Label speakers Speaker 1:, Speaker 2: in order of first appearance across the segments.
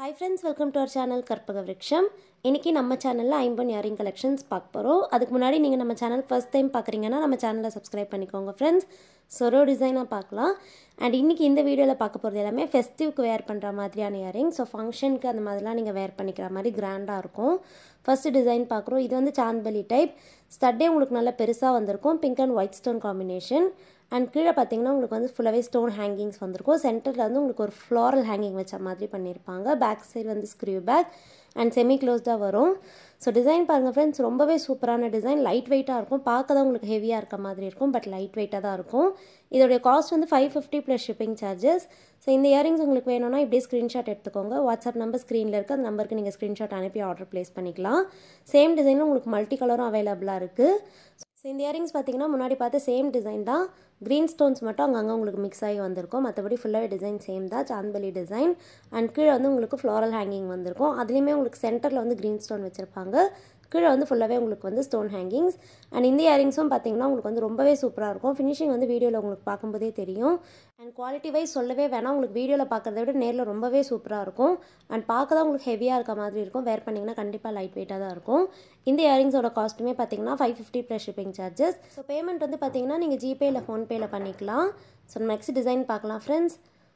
Speaker 1: hi friends welcome to our channel Karpaga Virutcham இன்றைக்கி நம்ம சேனலில் ஐம்பன் இயரிங் கலெக்ஷன்ஸ் பார்க்க போகிறோம் அதுக்கு முன்னாடி நீங்கள் நம்ம சேனல் ஃபஸ்ட் டைம் பார்க்குறீங்கன்னா நம்ம சேனலை சப்ஸ்கிரைப் பண்ணிக்கோங்க ஃப்ரெண்ட்ஸ் சொரோ டிசைனாக பார்க்கலாம் அண்ட் இன்றைக்கி இந்த வீடியோவில் பார்க்க போகிறது எல்லாமே ஃபெஸ்டிவ்க்கு வேர் பண்ணுற மாதிரியான இயரிங் ஸோ ஃபங்க்ஷனுக்கு அந்த மாதிரிலாம் நீங்கள் வேர் பண்ணிக்கிற மாதிரி கிராண்டாக இருக்கும் ஃபஸ்ட்டு டிசைன் பார்க்குறோம் இது வந்து சாந்த்பலி டைப் ஸ்டட்டே உங்களுக்கு நல்லா பெருசாக வந்திருக்கும் pink and white stone combination and கீழே பார்த்தீங்கன்னா உங்களுக்கு வந்து ஃபுல்லாகவே ஸ்டோன் ஹேங்கிங்ஸ் வந்திருக்கும் சென்டரில் வந்து உங்களுக்கு ஒரு ஃப்ளாரல் ஹேங்கிங் வச்ச மாதிரி பண்ணியிருப்பாங்க பேக் சைடு வந்து ஸ்க்ரீவ் பேக் அண்ட் செமி க்ளோஸ்டாக வரும் ஸோ டிசைன் பாருங்கள் ஃப்ரெண்ட்ஸ் ரொம்பவே சூப்பரான டிசைன் லைட் வெயிட்டாக இருக்கும் பார்க்க தான் உங்களுக்கு ஹெவியாக இருக்க மாதிரி இருக்கும் பட் லைட் வெயிட்டாக தான் இருக்கும் இதோடைய காஸ்ட் வந்து five fifty plus shipping charges so இந்த இயரிங்ஸ் உங்களுக்கு வேணும்னா இப்படியே ஸ்க்ரீன்ஷாட் எடுத்துக்கோங்க வாட்ஸ்அப் நம்பர் ஸ்க்ரீனில் இருக்குது அந்த நம்பருக்கு நீங்கள் ஸ்க்ரீன்ஷாட் அனுப்பி ஆர்டர் ப்ளேஸ் பண்ணிக்கலாம் சேம் டிசைனில் உங்களுக்கு மல்டி கலரும் அவைலபிளாக இருக்குது ஸோ இந்த இயரிங்ஸ் பார்த்தீங்கன்னா முன்னாடி பார்த்து சேம் டிசைன் தான் க்ரீன் ஸ்டோன்ஸ் மட்டும் அங்கங்கே உங்களுக்கு மிக்ஸ் ஆகி வந்திருக்கும் மற்றபடி ஃபுல்லாகவே டிசைன் சேம் தான் சாந்த்பலி டிசைன் அண்ட் கீழே வந்து உங்களுக்கு ஃப்ளாரல் ஹேங்கிங் வந்திருக்கும் அதுலேயுமே உங்களுக்கு சென்டரில் வந்து க்ரீன் ஸ்டோன் வச்சுருப்பாங்க கீழே வந்து ஃபுல்லாகவே உங்களுக்கு வந்து ஸ்டோன் ஹேங்கிங்ஸ் அண்ட் இந்த இயரிங்ஸும் பார்த்தீங்கன்னா உங்களுக்கு வந்து ரொம்பவே சூப்பராக இருக்கும் ஃபினிஷிங் வந்து வீடியோவில் உங்களுக்கு பார்க்கும்போதே தெரியும் அண்ட் குவாலிட்டி வைஸ் சொல்லவே வேணாம் உங்களுக்கு வீடியோவில் பார்க்குறத விட நேரில் ரொம்பவே சூப்பராக இருக்கும் அண்ட் பார்க்க தான் உங்களுக்கு ஹெவியாக இருக்க மாதிரி இருக்கும் வேர் பண்ணிங்கன்னா கண்டிப்பாக லைட் வெயிட்டாக தான் இருக்கும் இந்த இயரிங்ஸோட காஸ்ட்டுமே பார்த்தீங்கன்னா five fifty plus shipping charges so payment வந்து பார்த்தீங்கன்னா நீங்கள் ஜிபே இல்லை ஃபோன்பேயில் பண்ணிக்கலாம் ஸோ நெக்ஸ்ட் டிசைன் பார்க்கலாம் ஃப்ரெண்ட்ஸ்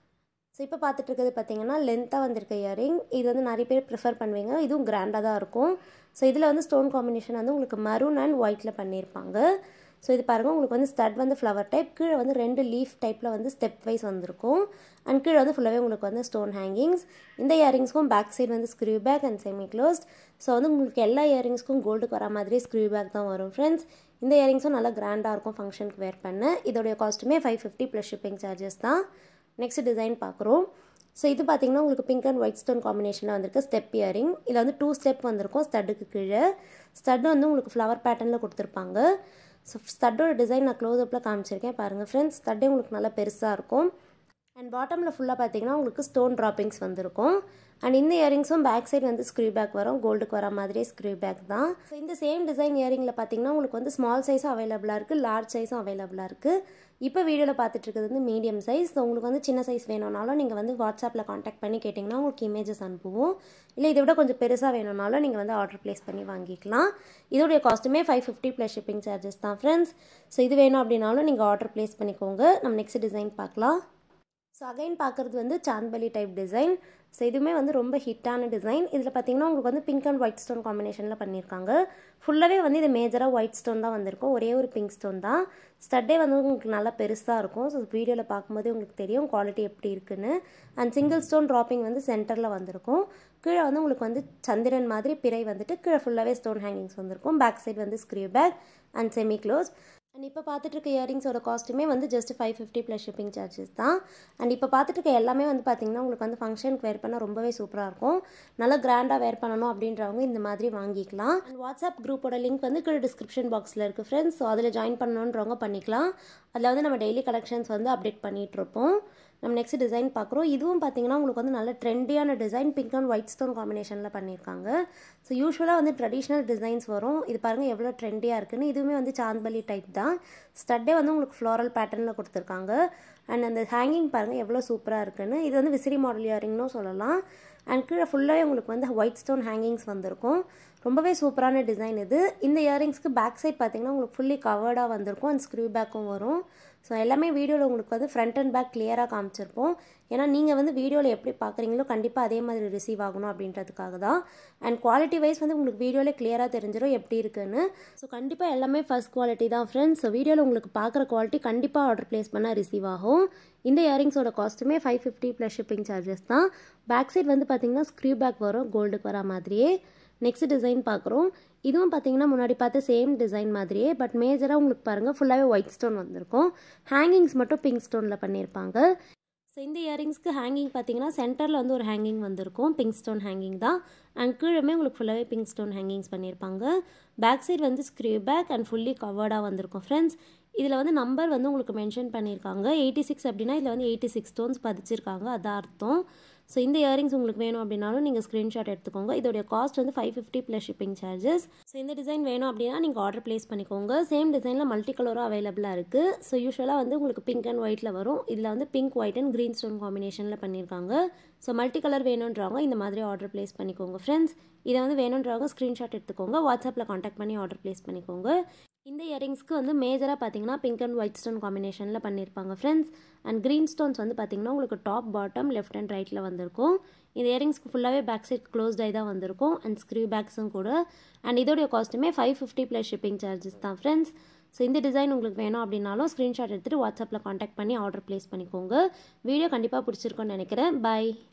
Speaker 1: ஸோ இப்போ பார்த்துட்டு இருக்கிறது பார்த்தீங்கன்னா லென்த்தாக வந்திருக்க இயரிங் இது வந்து நிறைய பேர் ப்ரிஃபர் பண்ணுவீங்க இதுவும் கிராண்டாக தான் இருக்கும் ஸோ இதில் வந்து ஸ்டோன் காம்பினேஷன் வந்து உங்களுக்கு மரூன் அண்ட் ஒயிட்டில் பண்ணியிருப்பாங்க ஸோ இது பாருங்கள் உங்களுக்கு வந்து ஸ்டட் வந்து ஃப்ளவர் டைப் கீழே வந்து ரெண்டு லீஃப் டைப்பில் வந்து ஸ்டெப் வைஸ் வந்திருக்கும் அண்ட் கீழே வந்து ஃபுல்லாகவே உங்களுக்கு வந்து ஸ்டோன் ஹேங்கிங்ஸ் இந்த இயரிங்ஸ்க்கும் பேக் சைடு வந்து screw back and semi closed so வந்து உங்களுக்கு எல்லா இயரிங்ஸ்க்கும் கோல்டுக்கு வர மாதிரி ஸ்க்ரீவ் பேக் தான் வரும் ஃப்ரெண்ட்ஸ் இந்த இயரிங்ஸும் நல்லா கிராண்டாக இருக்கும் ஃபங்க்ஷனுக்கு வேர் பண்ண இதோடைய காஸ்ட்டுமே five fifty plus shipping charges தான் நெக்ஸ்ட் டிசைன் பார்க்குறோம் ஸோ இது பார்த்தீங்கன்னா உங்களுக்கு பிங்க் அண்ட் ஒயிட் ஸ்டோன் காம்பினேஷனில் வந்திருக்கு ஸ்டெப் இயரிங் இதில் வந்து டூ ஸ்டெப் வந்திருக்கும் ஸ்டட்டுக்கு கீழே ஸ்டட் வந்து உங்களுக்கு ஃப்ளவர் பேட்டர்னில் கொடுத்துருப்பாங்க ஸோ ஸ்டட்டோட டிசைன் நான் க்ளோஸ்அப்பில் காமிச்சிருக்கேன் பாருங்கள் ஃப்ரெண்ட்ஸ் ஸ்டட்டே உங்களுக்கு நல்லா பெருசாக இருக்கும் அண்ட் பாட்டமில் ஃபுல்லாக பார்த்தீங்கன்னா உங்களுக்கு ஸ்டோன் ட்ராப்பிங்ஸ் வந்திருக்கும் அண்ட் இந்த இயரிங்ஸும் பேக் சைடு வந்து ஸ்க்ரீ பேக் வரும் கோல்டுக்கு வர மாதிரியே ஸ்க்ரீ பேக் தான் ஸோ இந்த சேம் டிசைன் இயரிங்கில் பார்த்தீங்கன்னா உங்களுக்கு வந்து ஸ்மால் சைஸும் அவைலபிளாக இருக்குது லார்ஜ் சைஸும் அவைலபிளாக இருக்குது இப்போ வீடியோவில் பார்த்துட்டு இருக்கிறது வந்து மீடியம் சைஸ் ஸோ உங்களுக்கு வந்து சின்ன சைஸ் வேணும்னாலும் நீங்கள் வந்து வாட்ஸ்அப்பில் காண்டாக்ட் பண்ணி கேட்டிங்கன்னா உங்களுக்கு இமேஜஸ் அனுப்புவோம் இல்லை இதை விட கொஞ்சம் பெருசாக வேணும்னாலும் நீங்கள் வந்து ஆர்டர் ப்ளேஸ் பண்ணி வாங்கிக்கலாம் இதோடைய காஸ்ட்டுமே five fifty plus shipping charges தான் ஃப்ரெண்ட்ஸ் ஸோ இது வேணும் அப்படின்னாலும் நீங்கள் ஆர்டர் ப்ளேஸ் பண்ணிக்கோங்க நம்ம நெக்ஸ்ட் டிசைன் பார்க்கலாம் ஸோ அகைன் பார்க்குறது வந்து சாந்த்பலி டைப் டிசைன் ஸோ இதுவுமே வந்து ரொம்ப ஹிட்டான டிசைன் இதில் பார்த்தீங்கன்னா உங்களுக்கு வந்து பிங்க் அண்ட் ஒயிட் ஸ்டோன் காம்பினேஷனில் பண்ணியிருக்காங்க ஃபுல்லாகவே வந்து இது மேஜராக ஒயிட் ஸ்டோன் தான் வந்திருக்கும் ஒரே ஒரு பிங்க் ஸ்டோன் தான் ஸ்டட்டே வந்து உங்களுக்கு நல்லா பெருசாக இருக்கும் ஸோ வீடியோவில் பார்க்கும்போதே உங்களுக்கு தெரியும் குவாலிட்டி எப்படி இருக்குன்னு அண்ட் சிங்கிள் ஸ்டோன் ட்ராப்பிங் வந்து சென்டரில் வந்திருக்கும் கீழே வந்து உங்களுக்கு வந்து சந்திரன் மாதிரி பிறை வந்துட்டு கீழே ஃபுல்லாகவே ஸ்டோன் ஹேங்கிங்ஸ் வந்திருக்கும் பேக் சைடு வந்து screw back and semi close and இப்போ பார்த்துட்டு இருக்க இயரிங்ஸோட காஸ்ட்டுமே வந்து just five fifty plus shipping charges தான் அண்ட் இப்போ பார்த்துட்டு இருக்க எல்லாமே வந்து பார்த்திங்கன்னா உங்களுக்கு வந்து ஃபங்க்ஷனுக்கு வேர் பண்ணால் ரொம்பவே சூப்பராக இருக்கும் நல்லா கிராண்டாக வேர் பண்ணணும் அப்படின்றவங்க இந்த மாதிரி வாங்கிக்கலாம் அண்ட் வாட்ஸ்அப் குரூப்போட லிங்க் வந்து கீழே டிஸ்கிரிப்ஷன் பாக்ஸில் இருக்குது ஃப்ரெண்ட்ஸ் ஸோ அதில் ஜாயின் பண்ணணுன்றவங்க பண்ணிக்கலாம் அதில் வந்து நம்ம டெய்லி கலெக்ஷன்ஸ் வந்து அப்டேட் பண்ணிகிட்ருப்போம் நம்ம நெக்ஸ்ட் டிசைன் பார்க்குறோம் இதுவும் பார்த்தீங்கன்னா உங்களுக்கு வந்து நல்ல ட்ரெண்டியான design pink and white stone காம்பினேஷனில் பண்ணியிருக்காங்க ஸோ யூஸ்வலாக வந்து ட்ரெடிஷ்னல் டிசைன்ஸ் வரும் இது பாருங்கள் எவ்வளோ ட்ரெண்டியாக இருக்குன்னு இதுவுமே வந்து சாந்த்பலி டைப் தான் ஸ்டட்டே வந்து உங்களுக்கு ஃப்ளாரல் பேட்டர்னில் கொடுத்துருக்காங்க அண்ட் அந்த ஹேங்கிங் பாருங்கள் எவ்வளோ சூப்பராக இருக்குன்னு இது வந்து விசிறி மாடல் இயரிங்னும் சொல்லலாம் அண்ட் கீழே ஃபுல்லாகவே உங்களுக்கு வந்து ஒயிட் ஸ்டோன் ஹேங்கிங்ஸ் வந்திருக்கும் ரொம்பவே சூப்பரான டிசைன் இது இந்த இயரிங்ஸ்க்கு பேக் சைட் பார்த்தீங்கன்னா உங்களுக்கு ஃபுல்லி கவர்டாக வந்திருக்கும் அண்ட் ஸ்க்ரூ பேக்கும் வரும் ஸோ எல்லாமே வீடியோவில் உங்களுக்கு வந்து ஃப்ரண்ட் அண்ட் பேக் கிளியராக காமிச்சிருப்போம் ஏன்னா நீங்கள் வந்து வீடியோவில் எப்படி பார்க்குறீங்களோ கண்டிப்பாக அதே மாதிரி ரிசீவ் ஆகணும் அப்படின்றதுக்காக தான் அண்ட் குவாலிட்டி வைஸ் வந்து உங்களுக்கு வீடியோவில் கிளியராக தெரிஞ்சிடும் எப்படி இருக்குன்னு ஸோ கண்டிப்பாக எல்லாமே ஃபஸ்ட் குவாலிட்டி தான் ஃப்ரெண்ட்ஸ் ஸோ வீடியோவில் உங்களுக்கு பார்க்குற குவாலிட்டி கண்டிப்பாக ஆர்டர் ப்ளேஸ் பண்ணால் ரிசீவ் ஆகும் இந்த இயரிங்ஸோட காஸ்ட்டுமே five fifty plus shipping charges தான் பேக் சைட் வந்து பார்த்தீங்கன்னா ஸ்க்ரீ பேக் வரும் கோல்டுக்கு வர மாதிரியே நெக்ஸ்ட் டிசைன் பார்க்குறோம் இதுவும் பார்த்தீங்கன்னா முன்னாடி பார்த்த சேம் டிசைன் மாதிரியே பட் மேஜராக உங்களுக்கு பாருங்கள் ஃபுல்லாகவே ஒயிட் ஸ்டோன் வந்திருக்கும் ஹேங்கிங்ஸ் மட்டும் பிங்க் ஸ்டோனில் பண்ணியிருப்பாங்க ஸோ இந்த இயரிங்ஸ்க்கு ஹேங்கிங் பார்த்தீங்கன்னா சென்டரில் வந்து ஒரு ஹேங்கிங் வந்திருக்கும் பிங்க் ஸ்டோன் ஹேங்கிங் தான் அண்ட் கீழமே உங்களுக்கு ஃபுல்லாகவே பிங்க் ஸ்டோன் ஹேங்கிங்ஸ் பண்ணியிருப்பாங்க பேக் சைடு வந்து ஸ்க்ரீவ் பேக் அண்ட் ஃபுல்லி கவர்டாக வந்திருக்கும் ஃப்ரெண்ட்ஸ் இதில் வந்து நம்பர் வந்து உங்களுக்கு மென்ஷன் பண்ணியிருக்காங்க எயிட்டி சிக்ஸ் அப்படின்னா இதில் வந்து எயிட்டி சிக்ஸ் ஸ்டோன்ஸ் பதிச்சிருக்காங்க அதான் அர்த்தம் ஸோ இந்த இயரிங்ஸ் உங்களுக்கு வேணும் அப்படின்னாலும் நீங்கள் ஸ்க்ரீன்ஷாட் எடுத்துக்கோங்க இதோடைய காஸ்ட் வந்து five fifty plus shipping charges so இந்த டிசைன் வேணும் அப்படின்னா நீங்கள் ஆர்டர் ப்ளேஸ் பண்ணிக்கோங்க சேம் டிசைனில் மல்டி கலரும் அவைலபிளாக இருக்குது ஸோ யூஸ்வலாக வந்து உங்களுக்கு பிங்க் அண்ட் ஒயிட்டில் வரும் இதில் வந்து pink white and green stone காம்பினேஷனில் பண்ணியிருக்காங்க ஸோ மல்டி கலர் வேணுன்றவங்க இந்த மாதிரி ஆர்டர் ப்ளேஸ் பண்ணிக்கோங்க ஃப்ரெண்ட்ஸ் இதை வந்து வேணுன்றவங்க ஸ்க்ரீன்ஷாட் எடுத்துக்கோங்க வாட்ஸ்அப்பில் காண்டாக்ட் பண்ணி ஆர்டர் ப்ளேஸ் பண்ணிக்கோங்க இந்த இயரிங்ஸ்க்கு வந்து மேஜராக பார்த்தீங்கன்னா பிங்க் அண்ட் ஒயிட் ஸ்டோன் காம்பினேஷனில் பண்ணியிருப்பாங்க ஃப்ரெண்ட்ஸ் அண்ட் க்ரீன் ஸ்டோன்ஸ் வந்து பார்த்தீங்கன்னா உங்களுக்கு டாப் பாட்டம் லெஃப்ட் அண்ட் ரைட்டில் வந்திருக்கும் இந்த இயரிங்ஸ்க்கு ஃபுல்லாகவே பேக் சைட் க்ளோஸ்ட் ஆகி தான் வந்திருக்கும் அண்ட் ஸ்க்ரீவ் பேக்ஸும் கூட அண்ட் இதோடைய காஸ்ட்டுமே five fifty plus shipping charges தான் ஃப்ரெண்ட்ஸ் ஸோ இந்த டிசைன் உங்களுக்கு வேணும் அப்படின்னாலும் ஸ்க்ரீன்ஷாட் எடுத்துகிட்டு வாட்ஸ்அப்பில் காண்டாக்ட் பண்ணி ஆர்டர் ப்ளேஸ் பண்ணிக்கோங்க வீடியோ கண்டிப்பாக பிடிச்சிருக்கோன்னு நினைக்கிறேன் பை